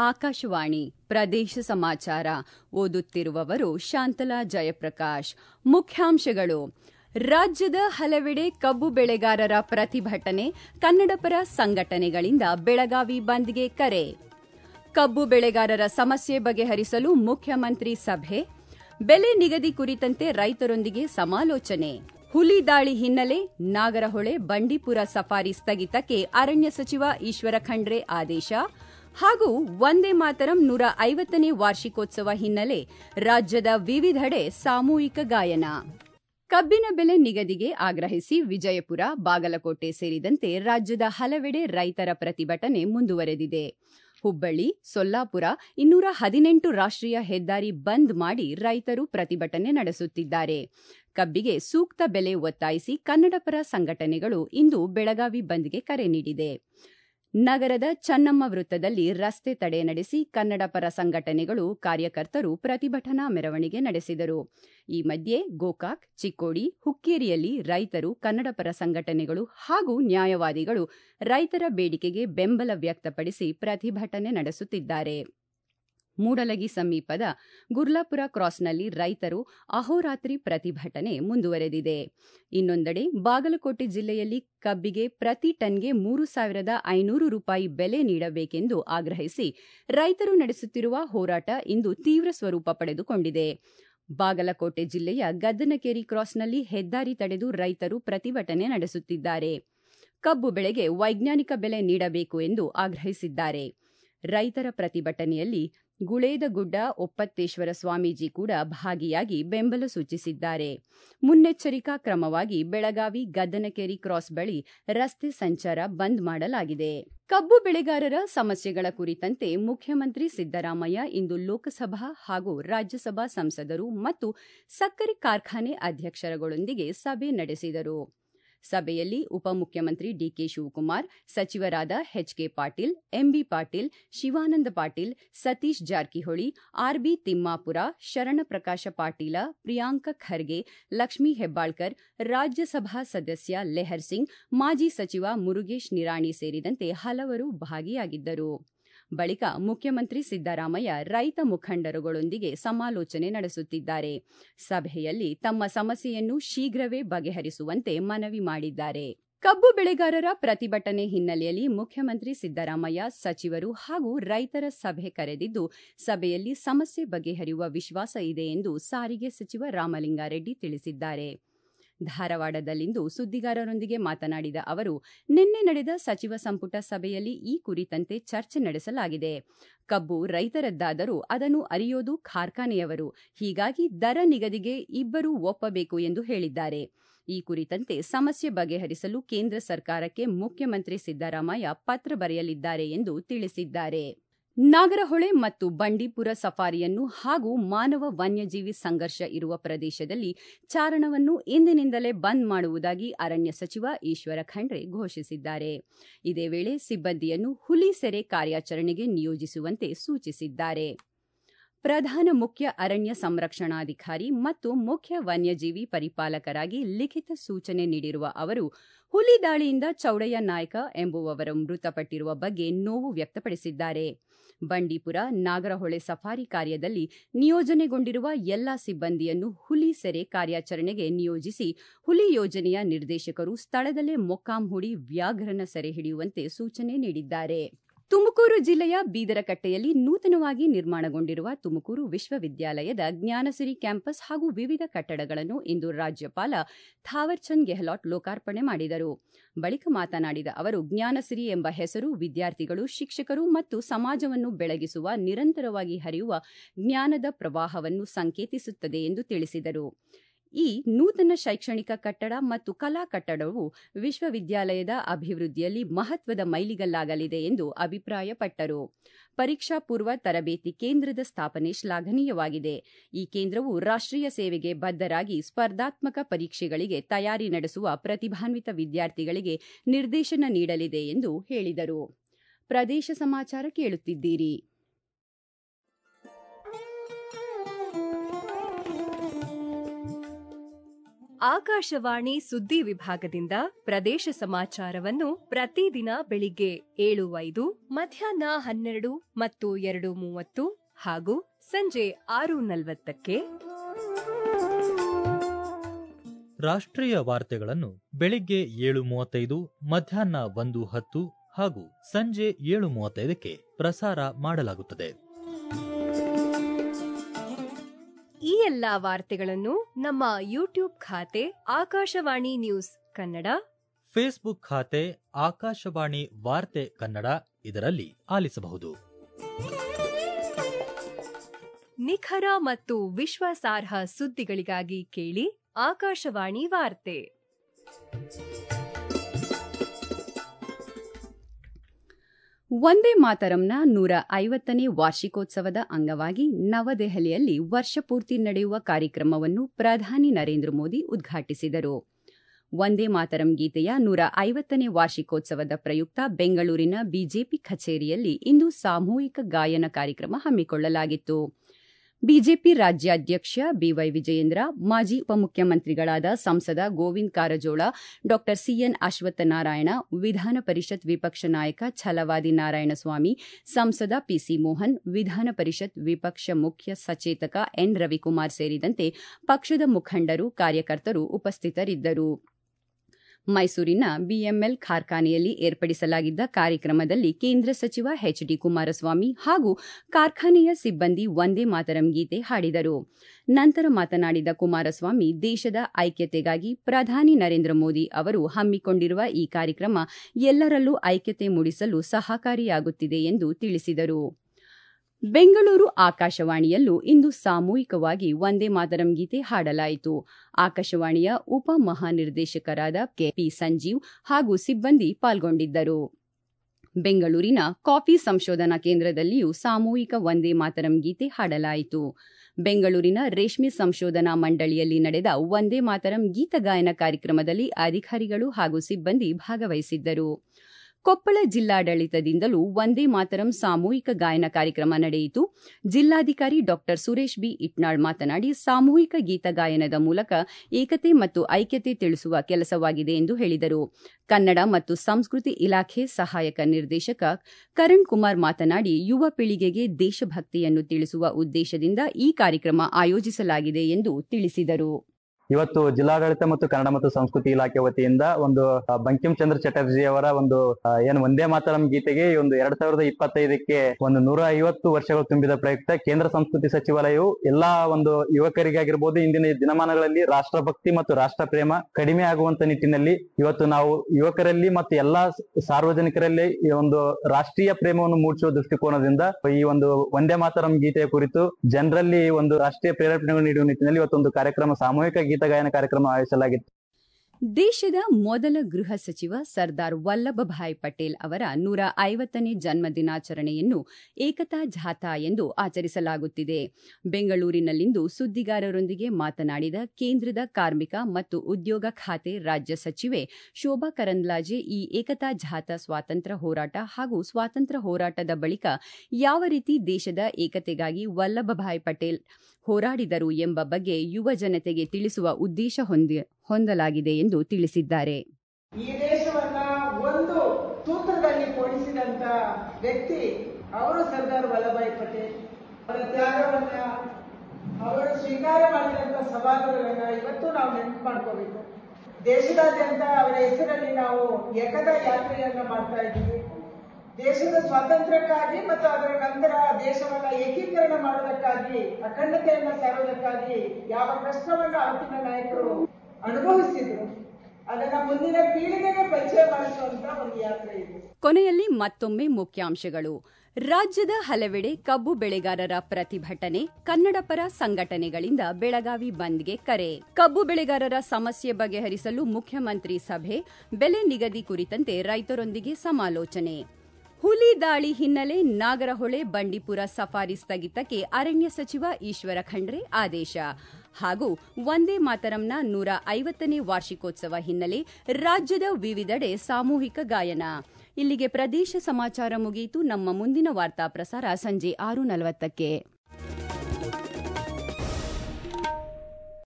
ಆಕಾಶವಾಣಿ ಪ್ರದೇಶ ಸಮಾಚಾರ ಓದುತ್ತಿರುವವರು ಶಾಂತಲಾ ಜಯಪ್ರಕಾಶ್ ಮುಖ್ಯಾಂಶಗಳು ರಾಜ್ಯದ ಹಲವೆಡೆ ಕಬ್ಬು ಬೆಳೆಗಾರರ ಪ್ರತಿಭಟನೆ ಕನ್ನಡಪರ ಸಂಘಟನೆಗಳಿಂದ ಬೆಳಗಾವಿ ಬಂದ್ಗೆ ಕರೆ ಕಬ್ಬು ಬೆಳೆಗಾರರ ಸಮಸ್ಯೆ ಬಗೆಹರಿಸಲು ಮುಖ್ಯಮಂತ್ರಿ ಸಭೆ ಬೆಲೆ ನಿಗದಿ ಕುರಿತಂತೆ ರೈತರೊಂದಿಗೆ ಸಮಾಲೋಚನೆ ಹುಲಿ ದಾಳಿ ಹಿನ್ನೆಲೆ ನಾಗರಹೊಳೆ ಬಂಡೀಪುರ ಸಫಾರಿ ಸ್ಥಗಿತಕ್ಕೆ ಅರಣ್ಯ ಸಚಿವ ಈಶ್ವರ ಖಂಡ್ರೆ ಆದೇಶ ಹಾಗೂ ವಂದೇ ಮಾತರಂ ನೂರ ಐವತ್ತನೇ ವಾರ್ಷಿಕೋತ್ಸವ ಹಿನ್ನೆಲೆ ರಾಜ್ಯದ ವಿವಿಧೆಡೆ ಸಾಮೂಹಿಕ ಗಾಯನ ಕಬ್ಬಿನ ಬೆಲೆ ನಿಗದಿಗೆ ಆಗ್ರಹಿಸಿ ವಿಜಯಪುರ ಬಾಗಲಕೋಟೆ ಸೇರಿದಂತೆ ರಾಜ್ಯದ ಹಲವೆಡೆ ರೈತರ ಪ್ರತಿಭಟನೆ ಮುಂದುವರೆದಿದೆ ಹುಬ್ಬಳ್ಳಿ ಸೊಲ್ಲಾಪುರ ಇನ್ನೂರ ಹದಿನೆಂಟು ರಾಷ್ಟ್ರೀಯ ಹೆದ್ದಾರಿ ಬಂದ್ ಮಾಡಿ ರೈತರು ಪ್ರತಿಭಟನೆ ನಡೆಸುತ್ತಿದ್ದಾರೆ ಕಬ್ಬಿಗೆ ಸೂಕ್ತ ಬೆಲೆ ಒತ್ತಾಯಿಸಿ ಕನ್ನಡಪರ ಸಂಘಟನೆಗಳು ಇಂದು ಬೆಳಗಾವಿ ಬಂದ್ಗೆ ಕರೆ ನೀಡಿದೆ ನಗರದ ಚನ್ನಮ್ಮ ವೃತ್ತದಲ್ಲಿ ರಸ್ತೆ ತಡೆ ನಡೆಸಿ ಕನ್ನಡಪರ ಸಂಘಟನೆಗಳು ಕಾರ್ಯಕರ್ತರು ಪ್ರತಿಭಟನಾ ಮೆರವಣಿಗೆ ನಡೆಸಿದರು ಈ ಮಧ್ಯೆ ಗೋಕಾಕ್ ಚಿಕ್ಕೋಡಿ ಹುಕ್ಕೇರಿಯಲ್ಲಿ ರೈತರು ಕನ್ನಡಪರ ಸಂಘಟನೆಗಳು ಹಾಗೂ ನ್ಯಾಯವಾದಿಗಳು ರೈತರ ಬೇಡಿಕೆಗೆ ಬೆಂಬಲ ವ್ಯಕ್ತಪಡಿಸಿ ಪ್ರತಿಭಟನೆ ನಡೆಸುತ್ತಿದ್ದಾರೆ ಮೂಡಲಗಿ ಸಮೀಪದ ಗುರ್ಲಾಪುರ ಕ್ರಾಸ್ನಲ್ಲಿ ರೈತರು ಅಹೋರಾತ್ರಿ ಪ್ರತಿಭಟನೆ ಮುಂದುವರೆದಿದೆ ಇನ್ನೊಂದೆಡೆ ಬಾಗಲಕೋಟೆ ಜಿಲ್ಲೆಯಲ್ಲಿ ಕಬ್ಬಿಗೆ ಪ್ರತಿ ಟನ್ಗೆ ಮೂರು ಸಾವಿರದ ಐನೂರು ರೂಪಾಯಿ ಬೆಲೆ ನೀಡಬೇಕೆಂದು ಆಗ್ರಹಿಸಿ ರೈತರು ನಡೆಸುತ್ತಿರುವ ಹೋರಾಟ ಇಂದು ತೀವ್ರ ಸ್ವರೂಪ ಪಡೆದುಕೊಂಡಿದೆ ಬಾಗಲಕೋಟೆ ಜಿಲ್ಲೆಯ ಗದ್ದನಕೇರಿ ಕ್ರಾಸ್ನಲ್ಲಿ ಹೆದ್ದಾರಿ ತಡೆದು ರೈತರು ಪ್ರತಿಭಟನೆ ನಡೆಸುತ್ತಿದ್ದಾರೆ ಕಬ್ಬು ಬೆಳೆಗೆ ವೈಜ್ಞಾನಿಕ ಬೆಲೆ ನೀಡಬೇಕು ಎಂದು ಆಗ್ರಹಿಸಿದ್ದಾರೆ ರೈತರ ಪ್ರತಿಭಟನೆಯಲ್ಲಿ ಗುಳೇದಗುಡ್ಡ ಒಪ್ಪತ್ತೇಶ್ವರ ಸ್ವಾಮೀಜಿ ಕೂಡ ಭಾಗಿಯಾಗಿ ಬೆಂಬಲ ಸೂಚಿಸಿದ್ದಾರೆ ಮುನ್ನೆಚ್ಚರಿಕಾ ಕ್ರಮವಾಗಿ ಬೆಳಗಾವಿ ಗದ್ದನಕೆರೆ ಕ್ರಾಸ್ ಬಳಿ ರಸ್ತೆ ಸಂಚಾರ ಬಂದ್ ಮಾಡಲಾಗಿದೆ ಕಬ್ಬು ಬೆಳೆಗಾರರ ಸಮಸ್ಯೆಗಳ ಕುರಿತಂತೆ ಮುಖ್ಯಮಂತ್ರಿ ಸಿದ್ದರಾಮಯ್ಯ ಇಂದು ಲೋಕಸಭಾ ಹಾಗೂ ರಾಜ್ಯಸಭಾ ಸಂಸದರು ಮತ್ತು ಸಕ್ಕರೆ ಕಾರ್ಖಾನೆ ಅಧ್ಯಕ್ಷರುಗಳೊಂದಿಗೆ ಸಭೆ ನಡೆಸಿದರು ಸಭೆಯಲ್ಲಿ ಉಪಮುಖ್ಯಮಂತ್ರಿ ಡಿಕೆ ಶಿವಕುಮಾರ್ ಸಚಿವರಾದ H K Patil M B Patil Shivananda Patil Satish Jarkiholi R B Timmapur Sharanaprakash Patil Priyank Kharge Lakshmi Hebbalkar Rajya Sabha ಸದಸ್ಯ ಲೆಹರ್ ಸಿಂಗ್ ಮಾಜಿ ಸಚಿವ ಮುರುಗೇಶ್ ನಿರಾಣಿ ಸೇರಿದಂತೆ ಹಲವರು ಭಾಗಿಯಾಗಿದ್ದರು ಬಳಿಕ ಮುಖ್ಯಮಂತ್ರಿ ಸಿದ್ದರಾಮಯ್ಯ ರೈತ ಮುಖಂಡರುಗಳೊಂದಿಗೆ ಸಮಾಲೋಚನೆ ನಡೆಸುತ್ತಿದ್ದಾರೆ ಸಭೆಯಲ್ಲಿ ತಮ್ಮ ಸಮಸ್ಯೆಯನ್ನು ಶೀಘ್ರವೇ ಬಗೆಹರಿಸುವಂತೆ ಮನವಿ ಮಾಡಿದ್ದಾರೆ ಕಬ್ಬು ಬೆಳೆಗಾರರ ಪ್ರತಿಭಟನೆ ಹಿನ್ನೆಲೆಯಲ್ಲಿ ಮುಖ್ಯಮಂತ್ರಿ ಸಿದ್ದರಾಮಯ್ಯ ಸಚಿವರು ಹಾಗೂ ರೈತರ ಸಭೆ ಕರೆದಿದ್ದು ಸಭೆಯಲ್ಲಿ ಸಮಸ್ಯೆ ಬಗೆಹರಿಯುವ ವಿಶ್ವಾಸ ಇದೆ ಎಂದು ಸಾರಿಗೆ ಸಚಿವ ರಾಮಲಿಂಗಾರೆಡ್ಡಿ ತಿಳಿಸಿದ್ದಾರೆ ಧಾರವಾಡದಲ್ಲಿಂದು ಸುದ್ದಿಗಾರರೊಂದಿಗೆ ಮಾತನಾಡಿದ ಅವರು ನಿನ್ನೆ ನಡೆದ ಸಚಿವ ಸಂಪುಟ ಸಭೆಯಲ್ಲಿ ಈ ಕುರಿತಂತೆ ಚರ್ಚೆ ನಡೆಸಲಾಗಿದೆ ಕಬ್ಬು ರೈತರದ್ದಾದರೂ ಅದನ್ನು ಅರಿಯೋದು ಕಾರ್ಖಾನೆಯವರು ಹೀಗಾಗಿ ದರ ನಿಗದಿಗೆ ಇಬ್ಬರೂ ಒಪ್ಪಬೇಕು ಎಂದು ಹೇಳಿದ್ದಾರೆ ಈ ಕುರಿತಂತೆ ಸಮಸ್ಯೆ ಬಗೆಹರಿಸಲು ಕೇಂದ್ರ ಸರ್ಕಾರಕ್ಕೆ ಮುಖ್ಯಮಂತ್ರಿ ಸಿದ್ದರಾಮಯ್ಯ ಪತ್ರ ಬರೆಯಲಿದ್ದಾರೆ ಎಂದು ತಿಳಿಸಿದ್ದಾರೆ ನಾಗರಹೊಳೆ ಮತ್ತು ಬಂಡೀಪುರ ಸಫಾರಿಯನ್ನು ಹಾಗೂ ಮಾನವ ವನ್ಯಜೀವಿ ಸಂಘರ್ಷ ಇರುವ ಪ್ರದೇಶದಲ್ಲಿ ಚಾರಣವನ್ನು ಇಂದಿನಿಂದಲೇ ಬಂದ್ ಮಾಡುವುದಾಗಿ ಅರಣ್ಯ ಸಚಿವ ಈಶ್ವರ ಖಂಡ್ರೆ ಘೋಷಿಸಿದ್ದಾರೆ ಇದೇ ವೇಳೆ ಸಿಬ್ಬಂದಿಯನ್ನು ಹುಲಿ ಸೆರೆ ಕಾರ್ಯಾಚರಣೆಗೆ ನಿಯೋಜಿಸುವಂತೆ ಸೂಚಿಸಿದ್ದಾರೆ ಪ್ರಧಾನ ಮುಖ್ಯ ಅರಣ್ಯ ಸಂರಕ್ಷಣಾಧಿಕಾರಿ ಮತ್ತು ಮುಖ್ಯ ವನ್ಯಜೀವಿ ಪರಿಪಾಲಕರಾಗಿ ಲಿಖಿತ ಸೂಚನೆ ನೀಡಿರುವ ಅವರು ಹುಲಿ ದಾಳಿಯಿಂದ ಚೌಡಯ್ಯ ನಾಯ್ಕ ಎಂಬುವವರು ಮೃತಪಟ್ಟಿರುವ ಬಗ್ಗೆ ನೋವು ವ್ಯಕ್ತಪಡಿಸಿದ್ದಾರೆ ಬಂಡೀಪುರ ನಾಗರಹೊಳೆ ಸಫಾರಿ ಕಾರ್ಯದಲ್ಲಿ ನಿಯೋಜನೆಗೊಂಡಿರುವ ಎಲ್ಲಾ ಸಿಬ್ಬಂದಿಯನ್ನು ಹುಲಿ ಸೆರೆ ಕಾರ್ಯಾಚರಣೆಗೆ ನಿಯೋಜಿಸಿ ಹುಲಿ ಯೋಜನೆಯ ನಿರ್ದೇಶಕರು ಸ್ಥಳದಲ್ಲೇ ಮೊಕ್ಕಾಂ ಹೂಡಿ ವ್ಯಾಘ್ರನ ಸೆರೆ ಹಿಡಿಯುವಂತೆ ಸೂಚನೆ ನೀಡಿದ್ದಾರೆ ತುಮಕೂರು ಜಿಲ್ಲೆಯ ಬೀದರಕಟ್ಟೆಯಲ್ಲಿ ನೂತನವಾಗಿ ನಿರ್ಮಾಣಗೊಂಡಿರುವ ತುಮಕೂರು ವಿಶ್ವವಿದ್ಯಾಲಯದ ಜ್ಞಾನಸಿರಿ ಕ್ಯಾಂಪಸ್ ಹಾಗೂ ವಿವಿಧ ಕಟ್ಟಡಗಳನ್ನು ಇಂದು ರಾಜ್ಯಪಾಲ ಥಾವರ್ಚಂದ್ ಗೆಹ್ಲಾಟ್ ಲೋಕಾರ್ಪಣೆ ಮಾಡಿದರು ಬಳಿಕ ಮಾತನಾಡಿದ ಅವರು ಜ್ಞಾನಸಿರಿ ಎಂಬ ಹೆಸರು ವಿದ್ಯಾರ್ಥಿಗಳು ಶಿಕ್ಷಕರು ಮತ್ತು ಸಮಾಜವನ್ನು ಬೆಳಗಿಸುವ ನಿರಂತರವಾಗಿ ಹರಿಯುವ ಜ್ಞಾನದ ಪ್ರವಾಹವನ್ನು ಸಂಕೇತಿಸುತ್ತದೆ ಎಂದು ತಿಳಿಸಿದರು ಈ ನೂತನ ಶೈಕ್ಷಣಿಕ ಕಟ್ಟಡ ಮತ್ತು ಕಲಾ ಕಟ್ಟಡವು ವಿಶ್ವವಿದ್ಯಾಲಯದ ಅಭಿವೃದ್ಧಿಯಲ್ಲಿ ಮಹತ್ವದ ಮೈಲಿಗಲ್ಲಾಗಲಿದೆ ಎಂದು ಅಭಿಪ್ರಾಯಪಟ್ಟರು ಪರೀಕ್ಷಾ ಪೂರ್ವ ತರಬೇತಿ ಕೇಂದ್ರದ ಸ್ಥಾಪನೆ ಶ್ಲಾಘನೀಯವಾಗಿದೆ ಈ ಕೇಂದ್ರವು ರಾಷ್ಟ್ರೀಯ ಸೇವೆಗೆ ಬದ್ಧರಾಗಿ ಸ್ಪರ್ಧಾತ್ಮಕ ಪರೀಕ್ಷೆಗಳಿಗೆ ತಯಾರಿ ನಡೆಸುವ ಪ್ರತಿಭಾನ್ವಿತ ವಿದ್ಯಾರ್ಥಿಗಳಿಗೆ ನಿರ್ದೇಶನ ನೀಡಲಿದೆ ಎಂದು ಹೇಳಿದರು ಪ್ರದೇಶ ಸಮಾಚಾರ ಕೇಳುತ್ತಿದ್ದೀರಿ ಆಕಾಶವಾಣಿ ಸುದ್ದಿ ವಿಭಾಗದಿಂದ ಪ್ರದೇಶ ಸಮಾಚಾರವನ್ನು ಪ್ರತಿದಿನ ಬೆಳಿಗ್ಗೆ ಏಳು ಐದು ಮಧ್ಯಾಹ್ನ ಹನ್ನೆರಡು ಮತ್ತು ಎರಡು ಮೂವತ್ತು ಹಾಗೂ ಸಂಜೆ ಆರು ನಲವತ್ತಕ್ಕೆ ರಾಷ್ಟ್ರೀಯ ವಾರ್ತೆಗಳನ್ನು ಬೆಳಿಗ್ಗೆ ಏಳು ಮೂವತ್ತೈದು ಮಧ್ಯಾಹ್ನ ಒಂದು ಹತ್ತು ಹಾಗೂ ಸಂಜೆ ಏಳು ಮೂವತ್ತೈದಕ್ಕೆ ಪ್ರಸಾರ ಮಾಡಲಾಗುತ್ತದೆ ಈ ಎಲ್ಲಾ ವಾರ್ತೆಗಳನ್ನು ನಮ್ಮ ಯೂಟ್ಯೂಬ್ ಖಾತೆ ಆಕಾಶವಾಣಿ ನ್ಯೂಸ್ ಕನ್ನಡ ಫೇಸ್ಬುಕ್ ಖಾತೆ ಆಕಾಶವಾಣಿ ವಾರ್ತೆ ಕನ್ನಡ ಇದರಲ್ಲಿ ಆಲಿಸಬಹುದು ನಿಖರ ಮತ್ತು ವಿಶ್ವಾಸಾರ್ಹ ಸುದ್ದಿಗಳಿಗಾಗಿ ಕೇಳಿ ಆಕಾಶವಾಣಿ ವಾರ್ತೆ ವಂದೇ ಮಾತರಂನ ನೂರ ಐವತ್ತನೇ ವಾರ್ಷಿಕೋತ್ಸವದ ಅಂಗವಾಗಿ ನವದೆಹಲಿಯಲ್ಲಿ ವರ್ಷಪೂರ್ತಿ ನಡೆಯುವ ಕಾರ್ಯಕ್ರಮವನ್ನು ಪ್ರಧಾನಿ ನರೇಂದ್ರ ಮೋದಿ ಉದ್ಘಾಟಿಸಿದರು ವಂದೇ ಮಾತರಂ ಗೀತೆಯ ನೂರ ಐವತ್ತನೇ ವಾರ್ಷಿಕೋತ್ಸವದ ಪ್ರಯುಕ್ತ ಬೆಂಗಳೂರಿನ ಬಿಜೆಪಿ ಕಚೇರಿಯಲ್ಲಿ ಇಂದು ಸಾಮೂಹಿಕ ಗಾಯನ ಕಾರ್ಯಕ್ರಮ ಹಮ್ಮಿಕೊಳ್ಳಲಾಗಿತ್ತು ಬಿಜೆಪಿ ರಾಜ್ಯಾಧ್ಯಕ್ಷ ಬಿವೈ ವಿಜಯೇಂದ್ರ ಮಾಜಿ ಉಪಮುಖ್ಯಮಂತ್ರಿಗಳಾದ ಸಂಸದ ಗೋವಿಂದ್ ಕಾರಜೋಳ ಡಾ ಸಿಎನ್ ಅಶ್ವತ್ಥನಾರಾಯಣ ವಿಧಾನ ಪರಿಷತ್ ವಿಪಕ್ಷ ನಾಯಕ ಛಲವಾದಿ ನಾರಾಯಣಸ್ವಾಮಿ ಸಂಸದ ಪಿಸಿ ಮೋಹನ್ ವಿಧಾನ ಪರಿಷತ್ ವಿಪಕ್ಷ ಮುಖ್ಯ ಸಚೇತಕ ಎನ್ ರವಿಕುಮಾರ್ ಸೇರಿದಂತೆ ಪಕ್ಷದ ಮುಖಂಡರು ಕಾರ್ಯಕರ್ತರು ಉಪಸ್ಥಿತರಿದ್ದರು ಮೈಸೂರಿನ ಬಿಎಂಎಲ್ ಕಾರ್ಖಾನೆಯಲ್ಲಿ ಏರ್ಪಡಿಸಲಾಗಿದ್ದ ಕಾರ್ಯಕ್ರಮದಲ್ಲಿ ಕೇಂದ್ರ ಸಚಿವ ಎಚ್ ಡಿ ಕುಮಾರಸ್ವಾಮಿ ಹಾಗೂ ಕಾರ್ಖಾನೆಯ ಸಿಬ್ಬಂದಿ ವಂದೇ ಮಾತರಂ ಗೀತೆ ಹಾಡಿದರು ನಂತರ ಮಾತನಾಡಿದ ಕುಮಾರಸ್ವಾಮಿ ದೇಶದ ಐಕ್ಯತೆಗಾಗಿ ಪ್ರಧಾನಿ ನರೇಂದ್ರ ಮೋದಿ ಅವರು ಹಮ್ಮಿಕೊಂಡಿರುವ ಈ ಕಾರ್ಯಕ್ರಮ ಎಲ್ಲರಲ್ಲೂ ಐಕ್ಯತೆ ಮೂಡಿಸಲು ಸಹಕಾರಿಯಾಗುತ್ತಿದೆ ಎಂದು ತಿಳಿಸಿದರು ಬೆಂಗಳೂರು ಆಕಾಶವಾಣಿಯಲ್ಲೂ ಇಂದು ಸಾಮೂಹಿಕವಾಗಿ ವಂದೇ ಮಾತರಂ ಗೀತೆ ಹಾಡಲಾಯಿತು ಆಕಾಶವಾಣಿಯ ಉಪ ಮಹಾನಿರ್ದೇಶಕರಾದ ಕೆಪಿ ಸಂಜೀವ್ ಹಾಗೂ ಸಿಬ್ಬಂದಿ ಪಾಲ್ಗೊಂಡಿದ್ದರು ಬೆಂಗಳೂರಿನ ಕಾಫಿ ಸಂಶೋಧನಾ ಕೇಂದ್ರದಲ್ಲಿಯೂ ಸಾಮೂಹಿಕ ವಂದೇ ಮಾತರಂ ಗೀತೆ ಹಾಡಲಾಯಿತು ಬೆಂಗಳೂರಿನ ರೇಷ್ಮೆ ಸಂಶೋಧನಾ ಮಂಡಳಿಯಲ್ಲಿ ನಡೆದ ವಂದೇ ಮಾತರಂ ಗೀತಗಾಯನ ಕಾರ್ಯಕ್ರಮದಲ್ಲಿ ಅಧಿಕಾರಿಗಳು ಹಾಗೂ ಸಿಬ್ಬಂದಿ ಭಾಗವಹಿಸಿದ್ದರು ಕೊಪ್ಪಳ ಜಿಲ್ಲಾಡಳಿತದಿಂದಲೂ ವಂದೇ ಮಾತರಂ ಸಾಮೂಹಿಕ ಗಾಯನ ಕಾರ್ಯಕ್ರಮ ನಡೆಯಿತು ಜಿಲ್ಲಾಧಿಕಾರಿ ಡಾ ಸುರೇಶ್ ಬಿ ಇಟ್ನಾಳ್ ಮಾತನಾಡಿ ಸಾಮೂಹಿಕ ಗೀತ ಗಾಯನದ ಮೂಲಕ ಏಕತೆ ಮತ್ತು ಐಕ್ಯತೆ ತಿಳಿಸುವ ಕೆಲಸವಾಗಿದೆ ಎಂದು ಹೇಳಿದರು ಕನ್ನಡ ಮತ್ತು ಸಂಸ್ಕೃತಿ ಇಲಾಖೆ ಸಹಾಯಕ ನಿರ್ದೇಶಕ ಕರಣ್ ಕುಮಾರ್ ಮಾತನಾಡಿ ಯುವ ಪೀಳಿಗೆಗೆ ದೇಶಭಕ್ತಿಯನ್ನು ತಿಳಿಸುವ ಉದ್ದೇಶದಿಂದ ಈ ಕಾರ್ಯಕ್ರಮ ಆಯೋಜಿಸಲಾಗಿದೆ ಎಂದು ತಿಳಿಸಿದರು ಇವತ್ತು ಜಿಲ್ಲಾಡಳಿತ ಮತ್ತು ಕನ್ನಡ ಮತ್ತು ಸಂಸ್ಕೃತಿ ಇಲಾಖೆ ವತಿಯಿಂದ ಒಂದು ಆ, ಬಂಕಿಂ ಚಂದ್ರ ಚಟರ್ಜಿ ಅವರ ಒಂದು ಆ, ಏನು ಒಂದೇ ಮಾತರಂ ಗೀತೆಗೆ ಈ ಒಂದು ಎರಡ್ ಸಾವಿರದ ಇಪ್ಪತ್ತೈದಕ್ಕೆ ಒಂದು ನೂರ ಐವತ್ತು ವರ್ಷಗಳು ತುಂಬಿದ ಪ್ರಯುಕ್ತ ಕೇಂದ್ರ ಸಂಸ್ಕೃತಿ ಸಚಿವಾಲಯವು ಎಲ್ಲಾ ಒಂದು ಯುವಕರಿಗಾಗಿರ್ಬೋದು ಇಂದಿನ ದಿನಮಾನಗಳಲ್ಲಿ ರಾಷ್ಟ್ರಭಕ್ತಿ ಮತ್ತು ರಾಷ್ಟ್ರ ಪ್ರೇಮ ಕಡಿಮೆ ಆಗುವಂತ ನಿಟ್ಟಿನಲ್ಲಿ ಇವತ್ತು ನಾವು ಯುವಕರಲ್ಲಿ ಮತ್ತು ಎಲ್ಲಾ ಸಾರ್ವಜನಿಕರಲ್ಲಿ ಈ ಒಂದು ರಾಷ್ಟ್ರೀಯ ಪ್ರೇಮವನ್ನು ಮೂಡಿಸುವ ದೃಷ್ಟಿಕೋನದಿಂದ ಈ ಒಂದು ಒಂದೇ ಮಾತರಂ ಗೀತೆಯ ಕುರಿತು ಜನರಲ್ಲಿ ಒಂದು ರಾಷ್ಟ್ರೀಯ ಪ್ರೇರೇಪಣೆಗಳು ನೀಡುವ ನಿಟ್ಟಿನಲ್ಲಿ ಇವತ್ತೊಂದು ಕಾರ್ಯಕ್ರಮ ಸಾಮೂಹಿಕ ಗೀತಗಾಯನ ಕಾರ್ಯಕ್ರಮ ಆಯೋಜಿಸಲಾಗಿತ್ತು ದೇಶದ ಮೊದಲ ಗೃಹ ಸಚಿವ ಸರ್ದಾರ್ ವಲ್ಲಭಭಾಯ್ ಪಟೇಲ್ ಅವರ ನೂರ ಐವತ್ತನೇ ಜನ್ಮ ದಿನಾಚರಣೆಯನ್ನು ಏಕತಾ ಜಾಥಾ ಎಂದು ಆಚರಿಸಲಾಗುತ್ತಿದೆ ಬೆಂಗಳೂರಿನಲ್ಲಿಂದು ಸುದ್ದಿಗಾರರೊಂದಿಗೆ ಮಾತನಾಡಿದ ಕೇಂದ್ರದ ಕಾರ್ಮಿಕ ಮತ್ತು ಉದ್ಯೋಗ ಖಾತೆ ರಾಜ್ಯ ಸಚಿವೆ ಶೋಭಾ ಕರಂದ್ಲಾಜೆ ಈ ಏಕತಾ ಜಾಥಾ ಸ್ವಾತಂತ್ರ್ಯ ಹೋರಾಟ ಹಾಗೂ ಸ್ವಾತಂತ್ರ್ಯ ಹೋರಾಟದ ಬಳಿಕ ಯಾವ ರೀತಿ ದೇಶದ ಏಕತೆಗಾಗಿ ವಲ್ಲಭಭಾಯ್ ಪಟೇಲ್ ಹೋರಾಡಿದರು ಎಂಬ ಬಗ್ಗೆ ಯುವ ಜನತೆಗೆ ತಿಳಿಸುವ ಉದ್ದೇಶ ಹೊಂದಿ ಹೊಂದಲಾಗಿದೆ ಎಂದು ತಿಳಿಸಿದ್ದಾರೆ ಈ ದೇಶವನ್ನ ಒಂದು ಸೂತ್ರದಲ್ಲಿ ಕೊಡಿಸಿದಂತ ವ್ಯಕ್ತಿ ಅವರು ಸರ್ದಾರ್ ವಲ್ಲಭಾಯ್ ಪಟೇಲ್ ಅವರ ತ್ಯಾಗವನ್ನ ಅವರು ಸ್ವೀಕಾರ ಮಾಡಿದಂತ ಸವಾಲುಗಳನ್ನ ಇವತ್ತು ನಾವು ನೆನಪು ಮಾಡ್ಕೋಬೇಕು ದೇಶದಾದ್ಯಂತ ಅವರ ಹೆಸರಲ್ಲಿ ನಾವು ಏಕತಾ ಯಾತ್ರೆಯನ್ನ ಮಾಡ್ತಾ ಇದ್ದೀವಿ ದೇಶದ ಸ್ವಾತಂತ್ರ್ಯಕ್ಕಾಗಿ ಮತ್ತು ಅದರ ನಂತರ ದೇಶವನ್ನ ಏಕೀಕರಣ ಮಾಡೋದಕ್ಕಾಗಿ ಅಖಂಡತೆಯನ್ನ ಸಾರೋದಕ್ಕಾಗಿ ಯಾವ ಕಷ್ಟವನ್ನ ಅವತ್ತಿನ ನಾಯಕರು ಅನುಭವಿಸಿದ್ರು ಅದನ್ನ ಮುಂದಿನ ಪೀಳಿಗೆಗೆ ಪರಿಚಯ ಮಾಡಿಸುವಂತ ಒಂದು ಯಾತ್ರೆ ಇದು ಕೊನೆಯಲ್ಲಿ ಮತ್ತೊಮ್ಮೆ ಮುಖ್ಯಾಂಶಗಳು ರಾಜ್ಯದ ಹಲವೆಡೆ ಕಬ್ಬು ಬೆಳೆಗಾರರ ಪ್ರತಿಭಟನೆ ಕನ್ನಡಪರ ಸಂಘಟನೆಗಳಿಂದ ಬೆಳಗಾವಿ ಬಂದ್ಗೆ ಕರೆ ಕಬ್ಬು ಬೆಳೆಗಾರರ ಸಮಸ್ಯೆ ಬಗೆಹರಿಸಲು ಮುಖ್ಯಮಂತ್ರಿ ಸಭೆ ಬೆಲೆ ನಿಗದಿ ಕುರಿತಂತೆ ರೈತರೊಂದಿಗೆ ಸಮಾಲೋಚನೆ ಹುಲಿ ದಾಳಿ ಹಿನ್ನೆಲೆ ನಾಗರಹೊಳೆ ಬಂಡೀಪುರ ಸಫಾರಿ ಸ್ಥಗಿತಕ್ಕೆ ಅರಣ್ಯ ಸಚಿವ ಈಶ್ವರ ಖಂಡ್ರೆ ಆದೇಶ ಹಾಗೂ ವಂದೇ ಮಾತರಂನ ನೂರ ಐವತ್ತನೇ ವಾರ್ಷಿಕೋತ್ಸವ ಹಿನ್ನೆಲೆ ರಾಜ್ಯದ ವಿವಿಧೆಡೆ ಸಾಮೂಹಿಕ ಗಾಯನ ಇಲ್ಲಿಗೆ ಪ್ರದೇಶ ಸಮಾಚಾರ ಮುಗಿಯಿತು ನಮ್ಮ ಮುಂದಿನ ವಾರ್ತಾ ಪ್ರಸಾರ ಸಂಜೆ ಆರು ನಲವತ್ತಕ್ಕೆ